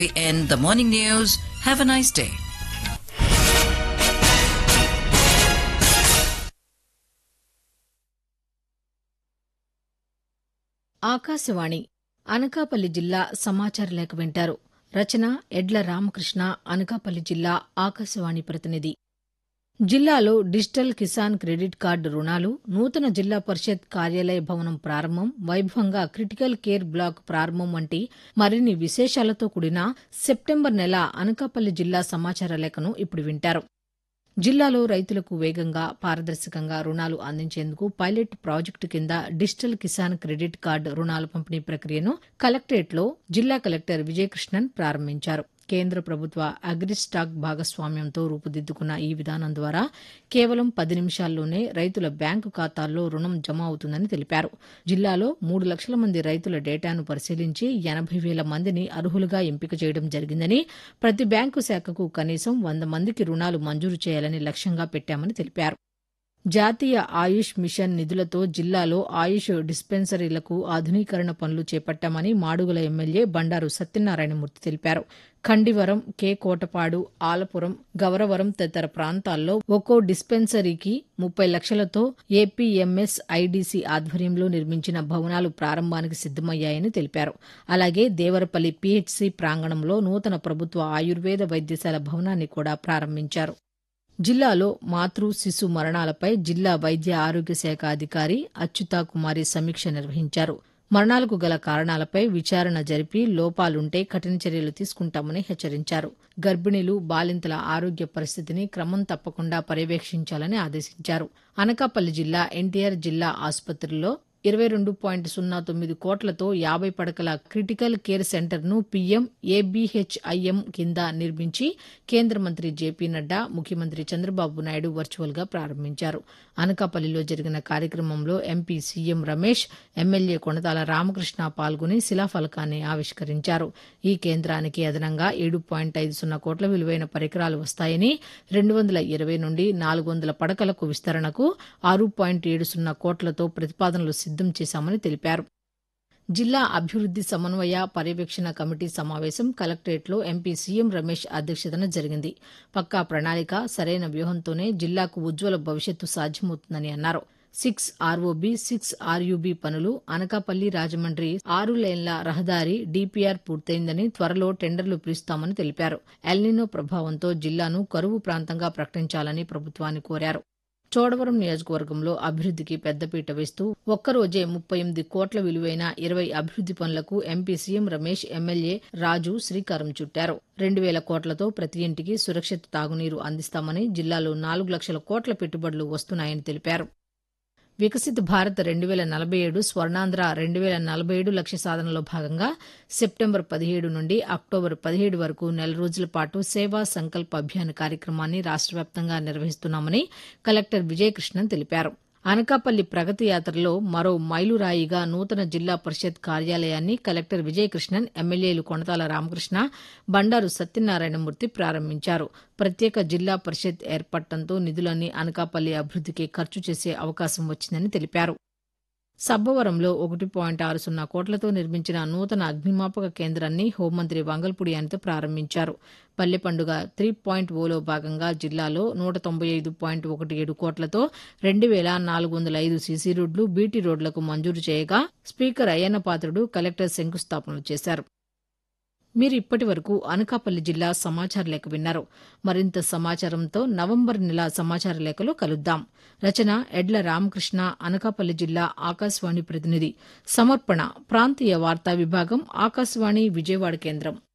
We end the morning news. Have a nice day. Akashvani Anakapalli జిల్లా సమాచార లేఖ వింటారు రచన ఎడ్ల రామకృష్ణ అనకాపల్లి జిల్లా ఆకాశవాణి ప్రతినిధి జిల్లాలో డిజిటల్ కిసాన్ క్రెడిట్ కార్డు రుణాలు నూతన జిల్లా పరిషత్ కార్యాలయ భవనం ప్రారంభం వైభవంగా క్రిటికల్ కేర్ బ్లాక్ ప్రారంభం వంటి మరిన్ని విశేషాలతో కూడిన సెప్టెంబర్ నెల అనకాపల్లి జిల్లా సమాచార లేఖను ఇప్పుడు వింటారు జిల్లాలో రైతులకు వేగంగా పారదర్శకంగా రుణాలు అందించేందుకు పైలట్ ప్రాజెక్టు కింద డిజిటల్ కిసాన్ క్రెడిట్ కార్డు రుణాల పంపిణీ ప్రక్రియను కలెక్టరేట్లో జిల్లా కలెక్టర్ విజయకృష్ణన్ ప్రారంభించారు కేంద్ర ప్రభుత్వ అగ్రిస్టాక్ భాగస్వామ్యంతో రూపుదిద్దుకున్న ఈ విధానం ద్వారా కేవలం పది నిమిషాల్లోనే రైతుల బ్యాంకు ఖాతాల్లో రుణం జమ అవుతుందని తెలిపారు జిల్లాలో మూడు లక్షల మంది రైతుల డేటాను పరిశీలించి ఎనభై వేల మందిని అర్హులుగా ఎంపిక చేయడం జరిగిందని ప్రతి బ్యాంకు శాఖకు కనీసం వంద మందికి రుణాలు మంజూరు చేయాలని లక్ష్యంగా పెట్టామని తెలిపారు జాతీయ ఆయుష్ మిషన్ నిధులతో జిల్లాలో ఆయుష్ డిస్పెన్సరీలకు ఆధునీకరణ పనులు చేపట్టామని మాడుగుల ఎమ్మెల్యే బండారు సత్యనారాయణమూర్తి తెలిపారు ఖండివరం కే కోటపాడు ఆలపురం గవరవరం తదితర ప్రాంతాల్లో ఒక్కో డిస్పెన్సరీకి ముప్పై లక్షలతో ఏపీఎంఎస్ ఐడీసీ ఆధ్వర్యంలో నిర్మించిన భవనాలు ప్రారంభానికి సిద్దమయ్యాయని తెలిపారు అలాగే దేవరపల్లి పీహెచ్సీ ప్రాంగణంలో నూతన ప్రభుత్వ ఆయుర్వేద వైద్యశాల భవనాన్ని కూడా ప్రారంభించారు జిల్లాలో మాతృ శిశు మరణాలపై జిల్లా వైద్య ఆరోగ్య శాఖ అధికారి అచ్యుతా కుమారి సమీక్ష నిర్వహించారు మరణాలకు గల కారణాలపై విచారణ జరిపి లోపాలుంటే కఠిన చర్యలు తీసుకుంటామని హెచ్చరించారు గర్భిణీలు బాలింతల ఆరోగ్య పరిస్థితిని క్రమం తప్పకుండా పర్యవేక్షించాలని ఆదేశించారు అనకాపల్లి జిల్లా ఎన్టీఆర్ జిల్లా ఆసుపత్రిలో ఇరవై రెండు పాయింట్ సున్నా తొమ్మిది కోట్లతో యాభై పడకల క్రిటికల్ కేర్ సెంటర్ను పీఎం ఏబీహెచ్ఐఎం కింద నిర్మించి కేంద్ర మంత్రి జేపీ నడ్డా ముఖ్యమంత్రి చంద్రబాబు నాయుడు వర్చువల్గా ప్రారంభించారు అనకాపల్లిలో జరిగిన కార్యక్రమంలో M P C M Ramesh M L A Konathala Ramakrishna పాల్గొని శిలాఫలకాన్ని ఆవిష్కరించారు ఈ కేంద్రానికి అదనంగా ఏడు పాయింట్ ఐదు సున్నా కోట్ల విలువైన పరికరాలు వస్తాయని రెండు వందల ఇరవై నుండి నాలుగు వందల పడకలకు విస్తరణకు ఆరు పాయింట్ ఏడు సున్నా కోట్లతో ప్రతిపాదనలు సిద్దం చేశామని తెలిపారు జిల్లా అభివృద్ది సమన్వయ పర్యవేక్షణ కమిటీ సమావేశం కలెక్టరేట్లో ఎంపీ సీఎం రమేష్ అధ్యక్షతన జరిగింది పక్కా ప్రణాళిక సరైన వ్యూహంతోనే జిల్లాకు ఉజ్వల భవిష్యత్తు సాధ్యమవుతుందని అన్నారు సిక్స్ ఆర్ఓబి సిక్స్ ఆర్యుబి పనులు అనకాపల్లి రాజమండ్రి ఆరు లైన్ల రహదారి డీపీఆర్ పూర్తయిందని త్వరలో టెండర్లు పిలుస్తామని తెలిపారు ఎల్నినో ప్రభావంతో జిల్లాను కరువు ప్రాంతంగా ప్రకటించాలని ప్రభుత్వాన్ని కోరారు చోడవరం నియోజకవర్గంలో అభివృద్దికి పెద్దపీట వేస్తూ ఒక్కరోజే ముప్పై ఎనిమిది కోట్ల విలువైన ఇరవై అభివృద్ది పనులకు M P C M Ramesh M L A Raju శ్రీకారం చుట్టారు రెండు వేల కోట్లతో ప్రతి ఇంటికి సురక్షిత తాగునీరు అందిస్తామని జిల్లాలో నాలుగు లక్షల కోట్ల పెట్టుబడులు వస్తున్నాయని తెలిపారు వికసిత్ భారత్ రెండు వేల నలభై ఏడు స్వర్ణాంధ్ర రెండు వేల నలభై ఏడు లక్ష్య సాధనలో భాగంగా సెప్టెంబర్ పదిహేడు నుండి అక్టోబర్ పదిహేడు వరకు నెల రోజుల పాటు సేవా సంకల్ప అభియాన్ కార్యక్రమాన్ని రాష్ట్ర వ్యాప్తంగా నిర్వహిస్తున్నామని కలెక్టర్ విజయకృష్ణన్ తెలిపారు అనకాపల్లి ప్రగతి యాత్రలో మరో మైలురాయిగా నూతన జిల్లా పరిషత్ కార్యాలయాన్ని కలెక్టర్ విజయకృష్ణన్ ఎమ్మెల్యేలు కొనతాల రామకృష్ణ బండారు సత్యనారాయణమూర్తి ప్రారంభించారు ప్రత్యేక జిల్లా పరిషత్ ఏర్పడటంతో నిధులన్నీ అనకాపల్లి అభివృద్దికి ఖర్చు చేసే అవకాశం వచ్చిందని తెలిపారు సబ్బవరంలో ఒకటి పాయింట్ ఆరు సున్నా కోట్లతో నిర్మించిన నూతన అగ్నిమాపక కేంద్రాన్ని హోంమంత్రి వంగల్పూడి అనిత ప్రారంభించారు పల్లె పండుగ త్రీ పాయింట్ ఓలో భాగంగా జిల్లాలో నూట తొంభై ఐదు పాయింట్ ఒకటి ఏడు కోట్లతో రెండు వేల నాలుగు వందల ఐదు సీసీ రోడ్లు బీటీ రోడ్లకు మంజూరు చేయగా స్పీకర్ అయ్యన్న పాత్రుడు కలెక్టర్ శంకుస్థాపనలు చేశారు మీరు ఇప్పటి వరకు అనకాపల్లి జిల్లా సమాచార లేఖ విన్నారు మరింత సమాచారంతో నవంబర్ నెల సమాచార లేఖలో కలుద్దాం రచన ఎడ్ల రామకృష్ణ అనకాపల్లి జిల్లా ఆకాశవాణి ప్రతినిధి సమర్పణ ప్రాంతీయ వార్తా విభాగం ఆకాశవాణి విజయవాడ కేంద్రం